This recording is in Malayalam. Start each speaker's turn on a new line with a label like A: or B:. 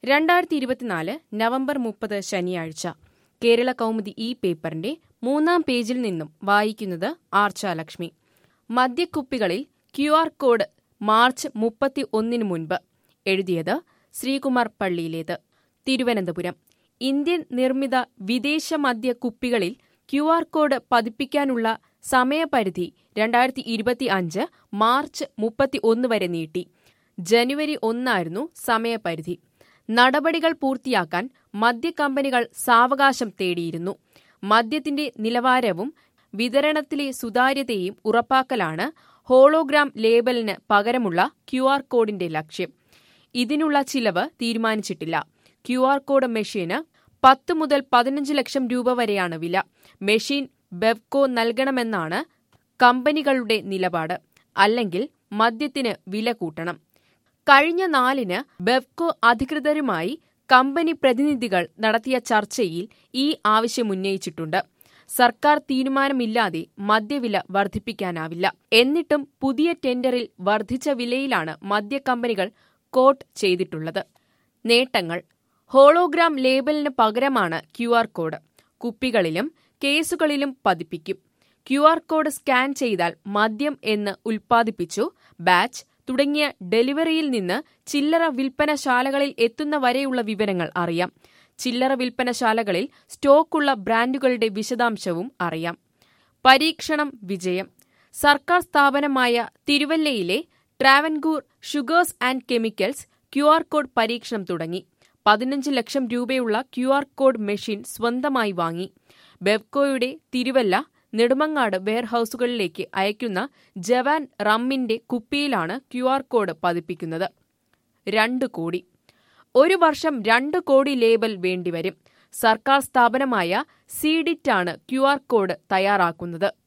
A: രണ്ടായിരത്തി ഇരുപത്തിനാല് നവംബർ മുപ്പത് ശനിയാഴ്ച കേരള കൗമുദി ഈ പേപ്പറിന്റെ മൂന്നാം പേജിൽ നിന്നും വായിക്കുന്നത് ആർച്ചാലക്ഷ്മി മദ്യക്കുപ്പികളിൽ ക്യു ആർ കോഡ് മാർച്ച് മുപ്പത്തി ഒന്നിന് മുൻപ് എഴുതിയത് ശ്രീകുമാർ പള്ളിയിലേത് തിരുവനന്തപുരം ഇന്ത്യൻ നിർമ്മിത വിദേശ മദ്യ കുപ്പികളിൽ ക്യു ആർ കോഡ് പതിപ്പിക്കാനുള്ള സമയപരിധി രണ്ടായിരത്തി ഇരുപത്തി അഞ്ച് മാർച്ച് മുപ്പത്തി ഒന്ന് വരെ നീട്ടി ജനുവരി ഒന്നായിരുന്നു സമയപരിധി നടപടികൾ പൂർത്തിയാക്കാൻ മദ്യക്കമ്പനികൾ സാവകാശം തേടിയിരുന്നു മദ്യത്തിന്റെ നിലവാരവും വിതരണത്തിലെ സുതാര്യതയും ഉറപ്പാക്കലാണ് ഹോളോഗ്രാം ലേബലിന് പകരമുള്ള ക്യു ആർ കോഡിന്റെ ലക്ഷ്യം ഇതിനുള്ള ചിലവ് തീരുമാനിച്ചിട്ടില്ല ക്യു ആർ കോഡ് മെഷീന് പത്ത് മുതൽ പതിനഞ്ച് ലക്ഷം രൂപ വരെയാണ് വില മെഷീൻ ബെവ്കോ നൽകണമെന്നാണ് കമ്പനികളുടെ നിലപാട് അല്ലെങ്കിൽ മദ്യത്തിന് വില കൂട്ടണം കഴിഞ്ഞ നാലിന് ബെവ്കോ അധികൃതരുമായി കമ്പനി പ്രതിനിധികൾ നടത്തിയ ചർച്ചയിൽ ഈ ആവശ്യമുന്നയിച്ചിട്ടുണ്ട് സർക്കാർ തീരുമാനമില്ലാതെ മദ്യവില വർദ്ധിപ്പിക്കാനാവില്ല എന്നിട്ടും പുതിയ ടെൻഡറിൽ വർദ്ധിച്ച വിലയിലാണ് മദ്യക്കമ്പനികൾ കോട്ട് ചെയ്തിട്ടുള്ളത് നേട്ടങ്ങൾ ഹോളോഗ്രാം ലേബലിന് പകരമാണ് ക്യു ആർ കോഡ് കുപ്പികളിലും കേസുകളിലും പതിപ്പിക്കും ക്യു ആർ കോഡ് സ്കാൻ ചെയ്താൽ മദ്യം എന്ന് ഉൽപ്പാദിപ്പിച്ചു ബാച്ച് തുടങ്ങിയ ഡെലിവറിയിൽ നിന്ന് ചില്ലറ വിൽപ്പനശാലകളിൽ എത്തുന്ന വരെയുള്ള വിവരങ്ങൾ അറിയാം ചില്ലറ വിൽപ്പനശാലകളിൽ സ്റ്റോക്കുള്ള ബ്രാൻഡുകളുടെ വിശദാംശവും അറിയാം പരീക്ഷണം വിജയം സർക്കാർ സ്ഥാപനമായ തിരുവല്ലയിലെ Travancore sugars and chemicals Q R code പരീക്ഷണം തുടങ്ങി പതിനഞ്ച് ലക്ഷം രൂപയുള്ള ക്യു ആർ കോഡ് മെഷീൻ സ്വന്തമായി വാങ്ങി ബെവ്കോയുടെ തിരുവല്ല നെടുമങ്ങാട് വെയർഹൌസുകളിലേക്ക് അയക്കുന്ന ജവാൻ റമ്മിന്റെ കുപ്പിയിലാണ് ക്യു ആർ കോഡ് പതിപ്പിക്കുന്നത് രണ്ട് കോടി ഒരു വർഷം രണ്ട് കോടി ലേബൽ വേണ്ടിവരും സർക്കാർ സ്ഥാപനമായ സീഡിറ്റാണ് ക്യു ആർ കോഡ് തയ്യാറാക്കുന്നത്